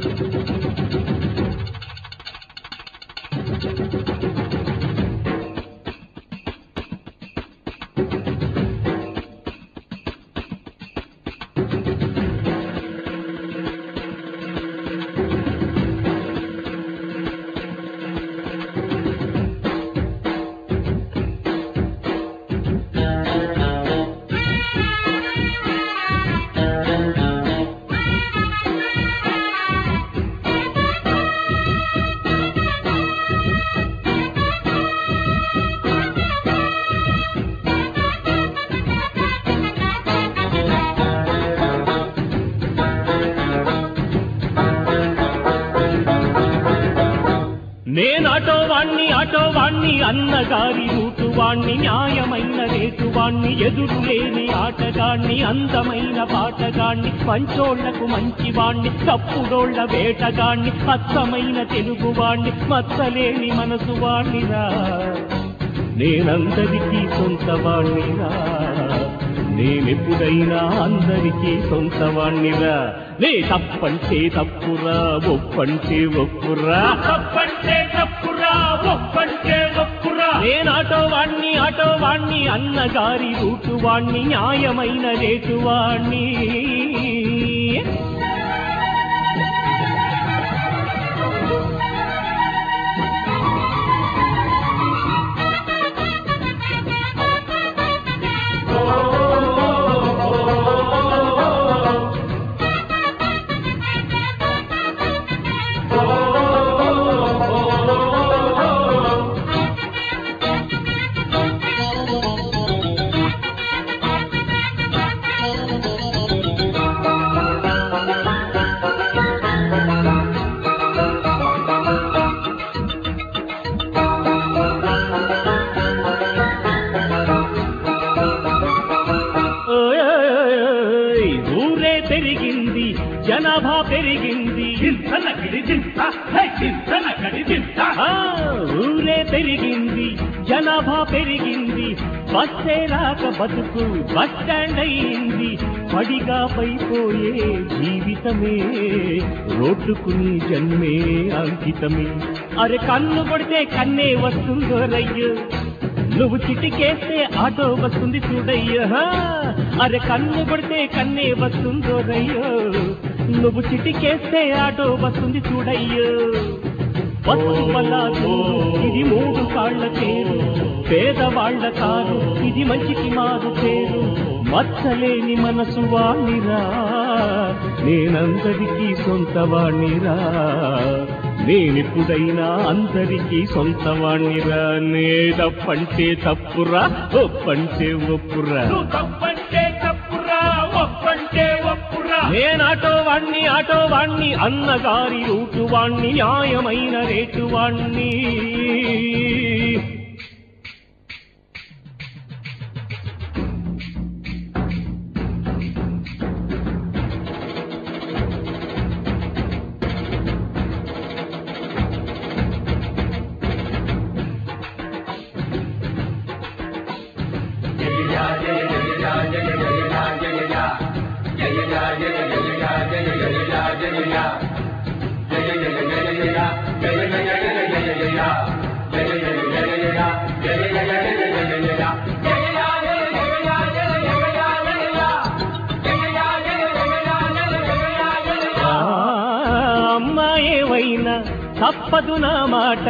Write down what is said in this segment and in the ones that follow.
నేనాటో వాణ్ణి ఆటో వాణ్ణి అన్నగారి రూటు వాణ్ణి న్యాయమైన రేటు వాణ్ణి ఎదురు లేని ఆటగాణ్ణి అందమైన పాటగాణ్ణి పంచోళ్లకు మంచి వాణ్ణి తప్పుడోళ్ల వేటగాణ్ణి అచ్చమైన తెలుగు వాణ్ణి మచ్చలేని మనసు వాణ్ణిరా నేనందరికీ సొంత వాణ్ణిరా నేనెప్పుడైనా అందరికీ సొంత వాణ్ణిరా నే తప్పంటే తప్పురా ఒప్పంటే ఒప్పురా తప్పంటే తప్పురా ఒప్పంటే ఒప్పురా నేనాటో వాణ్ణి ఆటో వాణ్ణి అన్నగారి రూటు వాణ్ణి న్యాయమైన రేటు వాణ్ణి ఓయ్, ఊరే పెరిగింది జనాభా పెరిగింది ఆ, ఊరే పెరిగింది జనాభా పెరిగింది బస్సే రాక బతుకు బస్ స్టాండ్ అయింది పడిగా పైపోయే జీవితమే రోడ్డుకు నీ జన్మే అంకితమే అరే కన్ను కొడితే కన్నే వస్తుందో రయ్యో నువ్వు చిటికేస్తే ఆటో వస్తుంది చూడయ్యా అరే కన్ను కొడితే కన్నే వస్తుందో రయ్యో నువ్వు చిటికేస్తే ఆటో వస్తుంది చూడయ్యో వస్తు వల్ల ఇది మూడు కాళ్ళ పేరు పేదవాళ్ల కారు ఇది మంచికి మారు పేరు మచ్చలేని మనసు వాణిరా నేనందరికీ సొంత వాణిరా నేనెప్పుడైనా అందరికీ సొంత వాణ్ణిరా నే తప్పంటే తప్పురా ఒప్పంటే ఒప్పురా తప్పంటే తప్పురా ఒప్పంటే ఒప్పురా నేనాటో వాణ్ణి ఆటో వాణ్ణి అన్నగారి రూటు వాణ్ణి న్యాయమైన రేటు వాణ్ణి ఆ, అమ్మా ఏవైనా తప్పదు నా మాట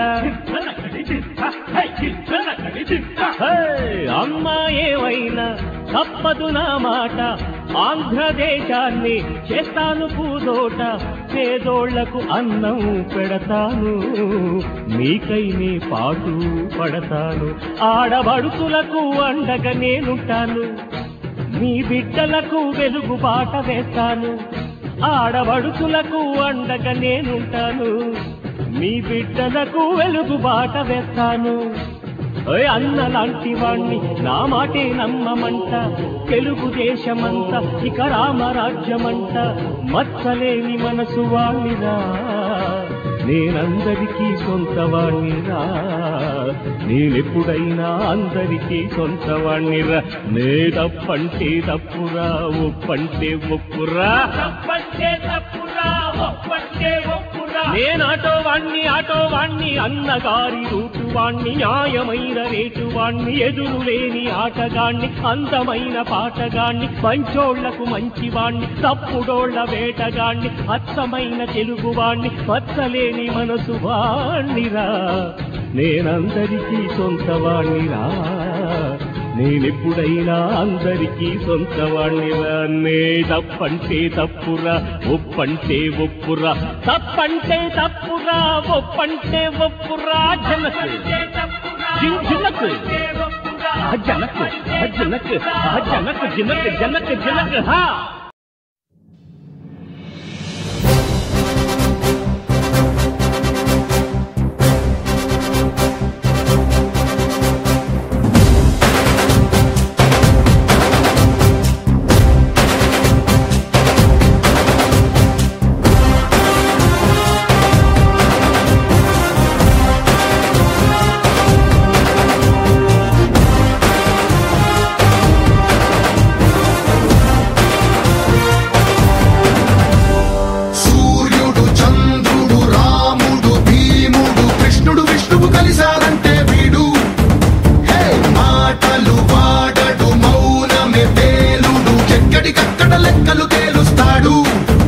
హే, అమ్మా ఏవైనా తప్పదు నా మాట ఆంధ్రదేశాన్ని చేస్తాను పూదోట పేదోళ్లకు అన్నం పెడతాను మీకైనే పాటు పడతాను ఆడబడుతులకు అండగా నేనుంటాను మీ బిడ్డలకు వెలుగు బాట వేస్తాను ఆడబడుకులకు అండగా నేనుంటాను మీ బిడ్డలకు వెలుగు బాట వేస్తాను ఓయ్ అన్న లాంటి వాణ్ణి నా మాటే నమ్మమంట తెలుగుదేశమంత ఇక రామరాజ్యమంట మచ్చలేని మనసు వాణ్ణిరా నేనందరికీ సొంత వాణ్ణిరా నేనెప్పుడైనా అందరికీ సొంత వాణ్ణిరా నే తప్పంటే తప్పురా ఒప్పంటే ఒప్పురా తప్పంటే తప్పురా ఒప్పంటే వాణ్ణి ఆటో వాణ్ణి అన్నగారి రూటు వాణ్ణి న్యాయమైన రేటు వాణ్ణి ఎదురు లేని ఆటగాణ్ణి అందమైన పాటగాణ్ణి మంచోళ్లకు మంచి వాణ్ణి తప్పుడోళ్ల వేటగాణ్ణి అచ్చమైన తెలుగు వాణ్ణి పచ్చలేని మనసు వాణ్ణిరా నేనందరికీ సొంత వాణ్ణిరా నేనెప్పుడైనా అందరికీ సొంత వాణ్ణిరా నే తప్పంటే తప్పురా ఒప్పంటే ఒప్పురా తప్పంటే తప్పురా ఒప్పంటే ఒప్పురా జనకు జిన్ జిన్నకు ఆ జనకు ఆ జనకు ఆ జనకు జనకు జనకు జనకు హా సూర్యుడు చంద్రుడు రాముడు భీముడు కృష్ణుడు విష్ణువు కలిశారంటే వీడు హే మాటలు వాడడు మౌనమే పేలుడు ఎక్కడికక్కడ లెక్కలు తేలుస్తాడు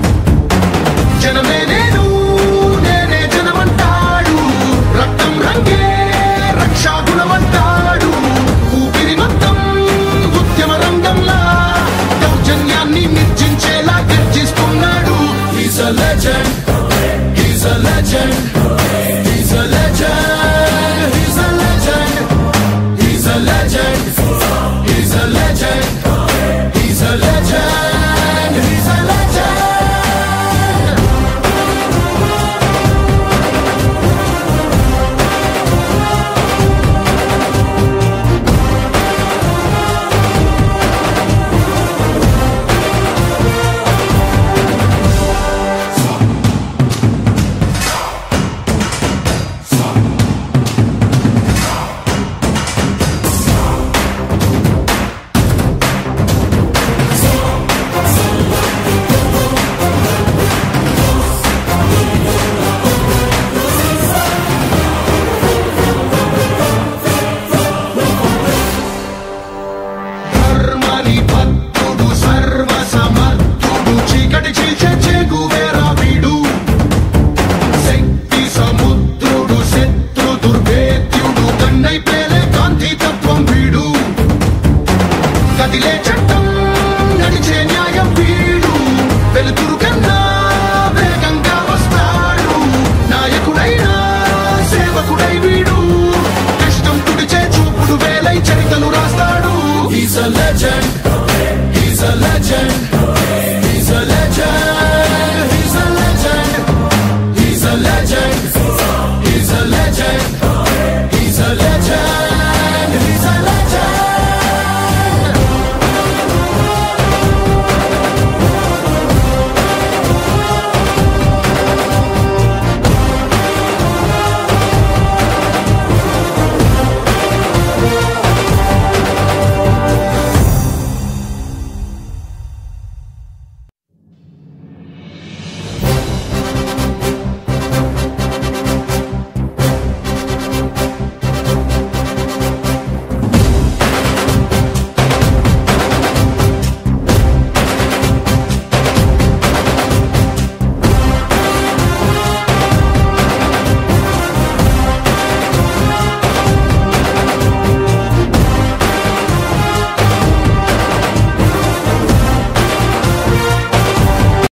జనమే నేను నేనే జనమంటాడు రక్తం రంగే రక్షాగుణమంటాడు ఊపిరి మొత్తం ఉద్యమ రంగంలా దౌర్జన్యాన్ని నిర్జించేలా గర్జిస్తున్నాడు He's a legend.